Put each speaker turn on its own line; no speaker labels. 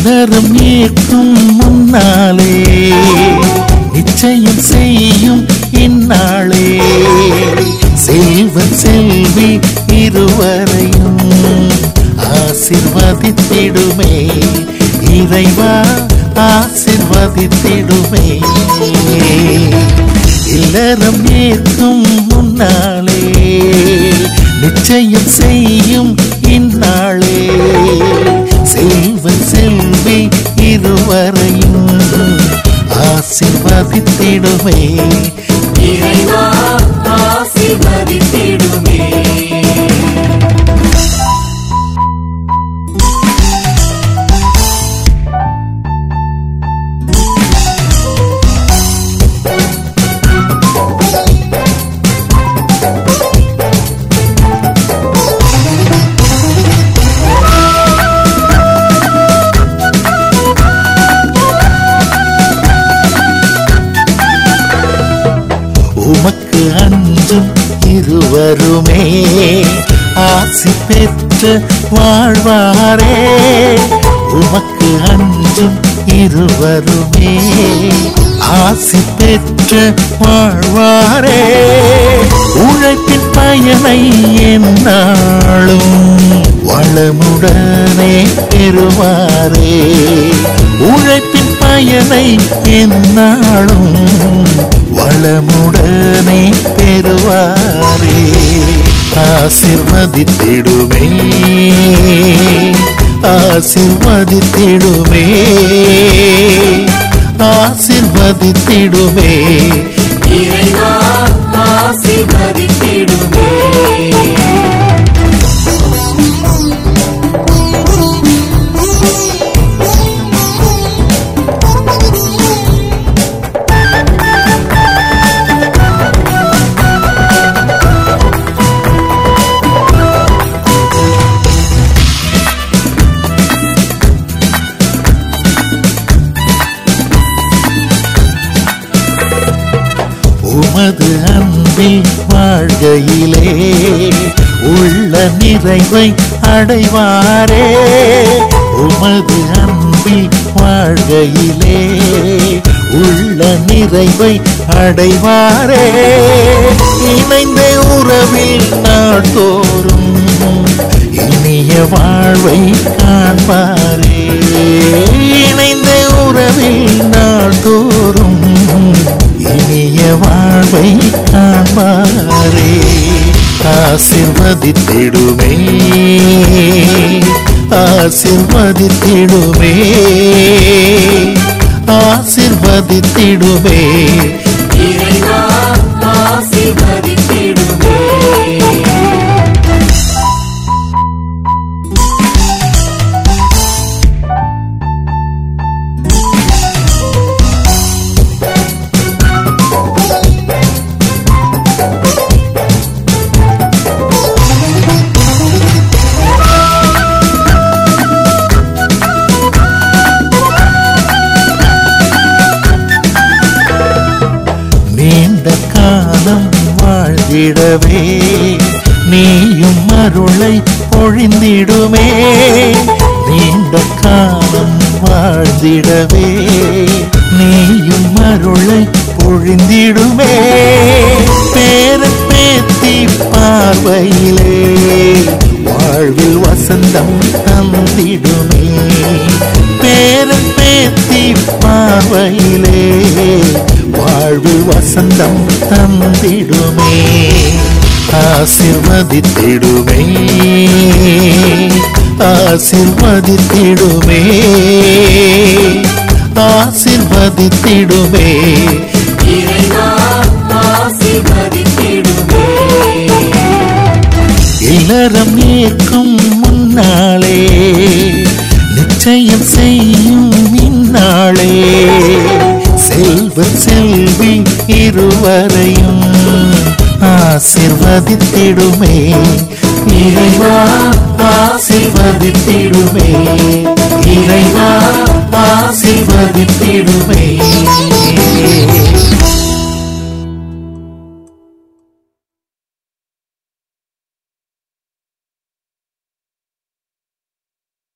இல்லறம் ஏற்கும் முன்னாலே நிச்சயம் செய்யும் இந்நாளே செல்வன் செல்வி இருவரையும் ஆசிர்வதித்திடுமே இறைவா ஆசிர்வதித்திடுமே இல்லறம் ஏற்கும் முன்னாலே நிச்சயம் செய்யும் இந்நாளே செல்வன் செல்வி இருவரையும் ஆசிர்வதித்திடுமே
இறைவா ஆசீர்வதித்திடுமே
உமக்கு அஞ்சும் இருவருமே ஆசி பெற்று வாழ்வாரே உமக்கு அஞ்சும் இருவருமே ஆசி பெற்று வாழ்வாரே உழைப்பின் பயனை என்னாலும் வளமுடனே பெறுவாரே உழைப்பின் பயனை என்னாலும் வளமுடனே பெறுவாரே ஆசிர்வதித்திடுமே ஆசிர்வதித்திடுமே ஆசிர்வதித்திடுமே
இறைவா ஆசீர்வதித்திடுமே
உமது அன்பில் வாழ்கையிலே உள்ள நிறைவை அடைவாரே உமது அன்பில் வாழ்கையிலே உள்ள நிறைவை அடைவாரே இணைந்த உறவில் நாள்தோறும் இனிய வாழ்வை காண்பாரே இணைந்த உறவில் நாள்தோறும் இனிய வாழ்வை காண்பாரே ஆசிர்வதித்திடுமே ஆசிர்வதித்திடுமே ஆசிர்வதித்திடுமே
இறைவா ஆசீர்வதித்திடுமே
நீண்ட காலம் வாழ்ந்திடவே நீயும் அருளை பொழிந்திடுமே நீண்ட காலம் வாழ்ந்திடவே நீயும் அருளை பொழிந்திடுமே பேர பேத்தி பார்வையிலே வாழ்வில் வசந்தம் தந்திடுமே பேர பேத்தி பார்வையிலே வாழ்வில் வசந்தம் தந்திடுமே ஆசிர்வதித்திடுமே ஆசிர்வதித்திடுமே ஆசிர்வதித்திடுமே
இறைவா ஆசீர்வதித்திடுமே
இல்லறம் ஏற்கும் முன்னாலே நிச்சயம் செய்யும் இந்நாளே செல்வன் செல்வி இருவரையும் ஆசிர்வதித்திடுமே இறைவா ஆசிர்வதித்திடுமே இறைவா ஆசிர்வதித்திடுமே